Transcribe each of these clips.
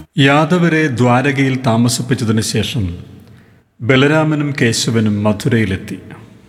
യാദവരെ ദ്വാരകയിൽ താമസിപ്പിച്ചതിന് ശേഷം ബലരാമനും കേശവനും മധുരയിലെത്തി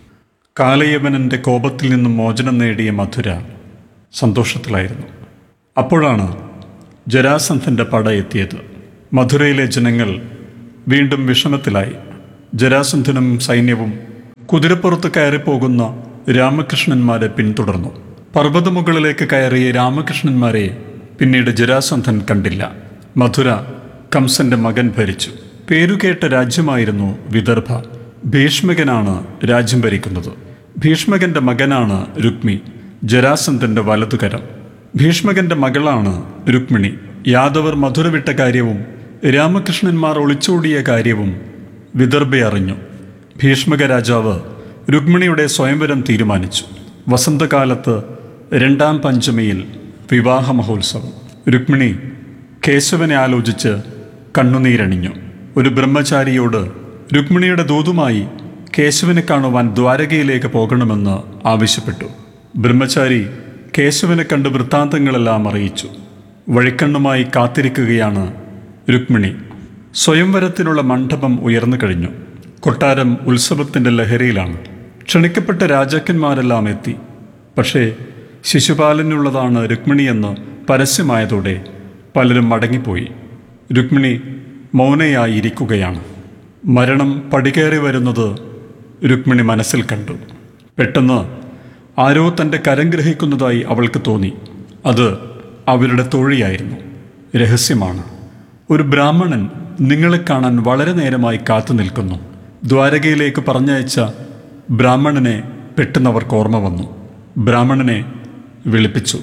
കാലയവനൻ്റെ കോപത്തിൽ നിന്നും മോചനം നേടിയ മധുര സന്തോഷത്തിലായിരുന്നു അപ്പോഴാണ് ജരാസന്ധൻ്റെ പട എത്തിയത് മധുരയിലെ ജനങ്ങൾ വീണ്ടും വിഷമത്തിലായി ജരാസന്ധനും സൈന്യവും കുതിരപ്പുറത്ത് കയറിപ്പോകുന്ന രാമകൃഷ്ണന്മാരെ പിന്തുടർന്നു പർവ്വതമുകളിലേക്ക് കയറിയ രാമകൃഷ്ണന്മാരെ പിന്നീട് ജരാസന്ധൻ കണ്ടില്ല മധുര കംസന്റെ മകൻ ഭരിച്ചു പേരുകേട്ട രാജ്യമായിരുന്നു വിദർഭ ഭീഷ്മകനാണ് രാജ്യം ഭരിക്കുന്നത് ഭീഷ്മകന്റെ മകനാണ് രുക്മി ജരാസന്ധന്റെ വലതുകരം ഭീഷ്മകന്റെ മകളാണ് രുക്മിണി യാദവർ മധുര വിട്ട കാര്യവും രാമകൃഷ്ണന്മാർ ഒളിച്ചോടിയ കാര്യവും വിദർഭ അറിഞ്ഞു ഭീഷ്മക രാജാവ് രുക്മിണിയുടെ സ്വയംവരം തീരുമാനിച്ചു വസന്തകാലത്ത് രണ്ടാം പഞ്ചമിയിൽ വിവാഹ മഹോത്സവം രുക്മിണി കേശവനെ ആലോചിച്ച് കണ്ണുനീരണിഞ്ഞു ഒരു ബ്രഹ്മചാരിയോട് രുക്മിണിയുടെ ദൂതുമായി കേശവനെ കാണുവാൻ ദ്വാരകയിലേക്ക് പോകണമെന്ന് ആവശ്യപ്പെട്ടു ബ്രഹ്മചാരി കേശവനെ കണ്ട് വൃത്താന്തങ്ങളെല്ലാം അറിയിച്ചു വഴിക്കണ്ണുമായി കാത്തിരിക്കുകയാണ് രുക്മിണി സ്വയംവരത്തിനുള്ള മണ്ഡപം ഉയർന്നു കഴിഞ്ഞു കൊട്ടാരം ഉത്സവത്തിൻ്റെ ലഹരിയിലാണ് ക്ഷണിക്കപ്പെട്ട രാജാക്കന്മാരെല്ലാം എത്തി പക്ഷേ ശിശുപാലനുള്ളതാണ് രുക്മിണിയെന്ന് പരസ്യമായതോടെ പലരും മടങ്ങിപ്പോയി രുക്മിണി മൗനയായി ഇരിക്കുകയാണ് മരണം പടികേറി വരുന്നത് രുക്മിണി മനസ്സിൽ കണ്ടു പെട്ടെന്ന് ആരോ തൻ്റെ കരം ഗ്രഹിക്കുന്നതായി അവൾക്ക് തോന്നി അത് അവരുടെ തോഴിയായിരുന്നു രഹസ്യമാണ് ഒരു ബ്രാഹ്മണൻ നിങ്ങളെ കാണാൻ വളരെ നേരമായി കാത്തു നിൽക്കുന്നു ദ്വാരകയിലേക്ക് പറഞ്ഞയച്ച ബ്രാഹ്മണനെ പെട്ടെന്ന് അവർക്ക് ഓർമ്മ വന്നു ബ്രാഹ്മണനെ വിളിപ്പിച്ചു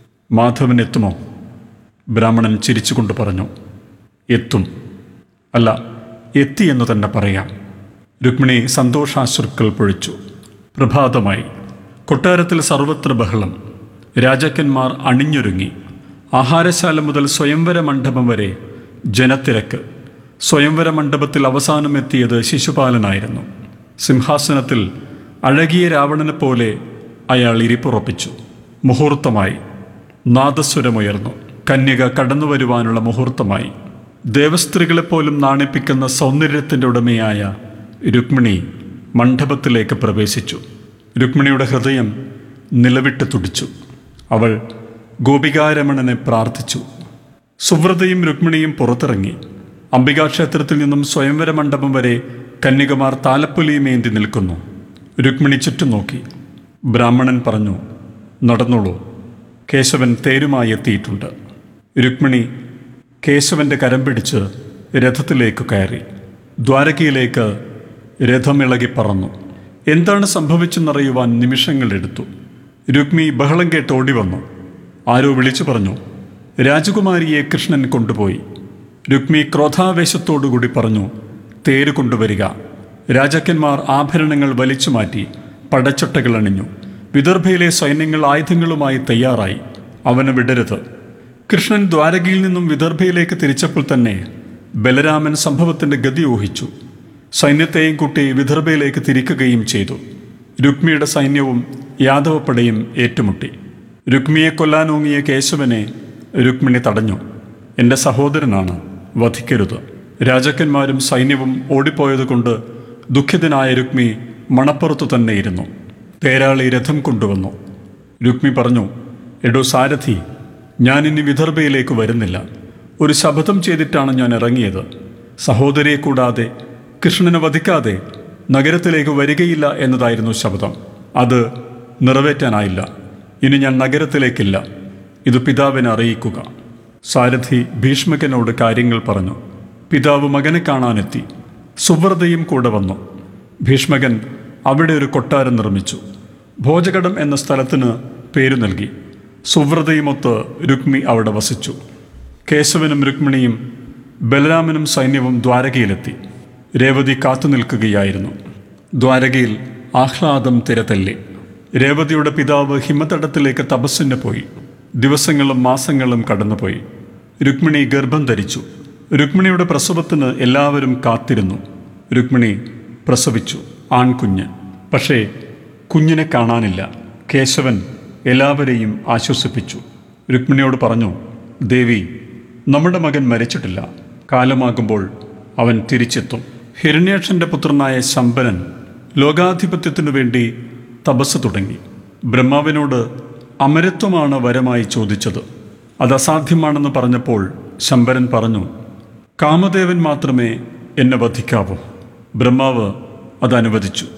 മാധവൻ എത്തുമോ ബ്രാഹ്മണൻ ചിരിച്ചുകൊണ്ട് പറഞ്ഞു എത്തും അല്ല എത്തി എന്ന് തന്നെ പറയാം രുക്മിണി സന്തോഷാശ്രുക്കൾ പൊഴിച്ചു പ്രഭാതമായി കൊട്ടാരത്തിൽ സർവത്ര ബഹളം രാജാക്കന്മാർ അണിഞ്ഞൊരുങ്ങി ആഹാരശാല മുതൽ സ്വയംവര മണ്ഡപം വരെ ജനത്തിരക്ക് സ്വയംവര മണ്ഡപത്തിൽ അവസാനം എത്തിയത് ശിശുപാലനായിരുന്നു സിംഹാസനത്തിൽ അഴകിയ രാവണനെ പോലെ അയാൾ ഇരിപ്പുറപ്പിച്ചു മുഹൂർത്തമായി നാദസ്വരമുയർന്നു കന്യക കടന്നു വരുവാനുള്ള മുഹൂർത്തമായി ദേവസ്ത്രീകളെപ്പോലും നാണിപ്പിക്കുന്ന സൗന്ദര്യത്തിൻ്റെ ഉടമയായ രുക്മിണി മണ്ഡപത്തിലേക്ക് പ്രവേശിച്ചു രുക്മിണിയുടെ ഹൃദയം നിലവിട്ട് തുടിച്ചു അവൾ ഗോപികാരമണനെ പ്രാർത്ഥിച്ചു സുവ്രതയും രുക്മിണിയും പുറത്തിറങ്ങി അംബികാക്ഷേത്രത്തിൽ നിന്നും സ്വയംവര മണ്ഡപം വരെ കന്യകമാർ താലപ്പൊലിയുമേന്തി നിൽക്കുന്നു രുക്മിണി ചുറ്റും നോക്കി ബ്രാഹ്മണൻ പറഞ്ഞു നടന്നോളൂ കേശവൻ തേരുമായി എത്തിയിട്ടുണ്ട് രുക്മിണി കേശവന്റെ കരം പിടിച്ച് രഥത്തിലേക്ക് കയറി ദ്വാരകയിലേക്ക് രഥമിളകി പറന്നു എന്താണ് സംഭവിച്ചെന്നറിയുവാൻ നിമിഷങ്ങളെടുത്തു രുക്മി ബഹളം കേട്ട് ഓടി വന്നു ആരോ വിളിച്ചു പറഞ്ഞു രാജകുമാരിയെ കൃഷ്ണൻ കൊണ്ടുപോയി രുക്മി ക്രോധാവേശത്തോടുകൂടി പറഞ്ഞു തേര് കൊണ്ടുവരിക രാജാക്കന്മാർ ആഭരണങ്ങൾ വലിച്ചു മാറ്റി പടച്ചട്ടകൾ അണിഞ്ഞു വിദർഭയിലെ സൈന്യങ്ങൾ ആയുധങ്ങളുമായി തയ്യാറായി അവനെ വിടരുത് കൃഷ്ണൻ ദ്വാരകയിൽ നിന്നും വിദർഭയിലേക്ക് തിരിച്ചപ്പോൾ തന്നെ ബലരാമൻ സംഭവത്തിന്റെ ഗതി ഊഹിച്ചു സൈന്യത്തെയും കൂട്ടി വിദർഭയിലേക്ക് തിരിക്കുകയും ചെയ്തു രുക്മിയുടെ സൈന്യവും യാദവപ്പടയും ഏറ്റുമുട്ടി രുക്മിയെ കൊല്ലാനോങ്ങിയ കേശവനെ രുക്മിണി തടഞ്ഞു എൻ്റെ സഹോദരനാണ് വധിക്കരുത് രാജാക്കന്മാരും സൈന്യവും ഓടിപ്പോയതുകൊണ്ട് ദുഃഖിതനായ രുക്മി മണപ്പുറത്തു തന്നെ ഇരുന്നു തേരാളി രഥം കൊണ്ടുവന്നു രുക്മി പറഞ്ഞു എടോ സാരഥി ഞാൻ ഇനി വിദർഭയിലേക്ക് വരുന്നില്ല ഒരു ശപഥം ചെയ്തിട്ടാണ് ഞാൻ ഇറങ്ങിയത് സഹോദരിയെ കൂടാതെ കൃഷ്ണനെ വധിക്കാതെ നഗരത്തിലേക്ക് വരികയില്ല എന്നതായിരുന്നു ശപഥം അത് നിറവേറ്റാനായില്ല ഇനി ഞാൻ നഗരത്തിലേക്കില്ല ഇത് പിതാവിനെ അറിയിക്കുക സാരഥി ഭീഷ്മകനോട് കാര്യങ്ങൾ പറഞ്ഞു പിതാവ് മകനെ കാണാനെത്തി സുവ്രതയും കൂടെ വന്നു ഭീഷ്മകൻ അവിടെ ഒരു കൊട്ടാരം നിർമ്മിച്ചു ഭോജകടം എന്ന സ്ഥലത്തിന് പേരു നൽകി സുവ്രതയുമൊത്ത് രുക്മി അവിടെ വസിച്ചു കേശവനും രുക്മിണിയും ബലരാമനും സൈന്യവും ദ്വാരകയിലെത്തി രേവതി കാത്തു നിൽക്കുകയായിരുന്നു ദ്വാരകയിൽ ആഹ്ലാദം തിരതല്ലി രേവതിയുടെ പിതാവ് ഹിമതടത്തിലേക്ക് തപസ്സിന് പോയി ദിവസങ്ങളും മാസങ്ങളും കടന്നുപോയി രുക്മിണി ഗർഭം ധരിച്ചു രുക്മിണിയുടെ പ്രസവത്തിന് എല്ലാവരും കാത്തിരുന്നു രുക്മിണി പ്രസവിച്ചു ആൺകുഞ്ഞ് പക്ഷേ കുഞ്ഞിനെ കാണാനില്ല കേശവൻ എല്ലാവരെയും ആശ്വസിപ്പിച്ചു രുക്മിണിയോട് പറഞ്ഞു ദേവി നമ്മുടെ മകൻ മരിച്ചിട്ടില്ല കാലമാകുമ്പോൾ അവൻ തിരിച്ചെത്തും ഹിരണ്യാക്ഷന്റെ പുത്രനായ ശമ്പരൻ ലോകാധിപത്യത്തിനു വേണ്ടി തപസ് തുടങ്ങി ബ്രഹ്മാവിനോട് അമരത്വമാണ് വരമായി ചോദിച്ചത് അത് അസാധ്യമാണെന്ന് പറഞ്ഞപ്പോൾ ശമ്പരൻ പറഞ്ഞു കാമദേവൻ മാത്രമേ എന്നെ വധിക്കാവൂ ബ്രഹ്മാവ് അത് അനുവദിച്ചു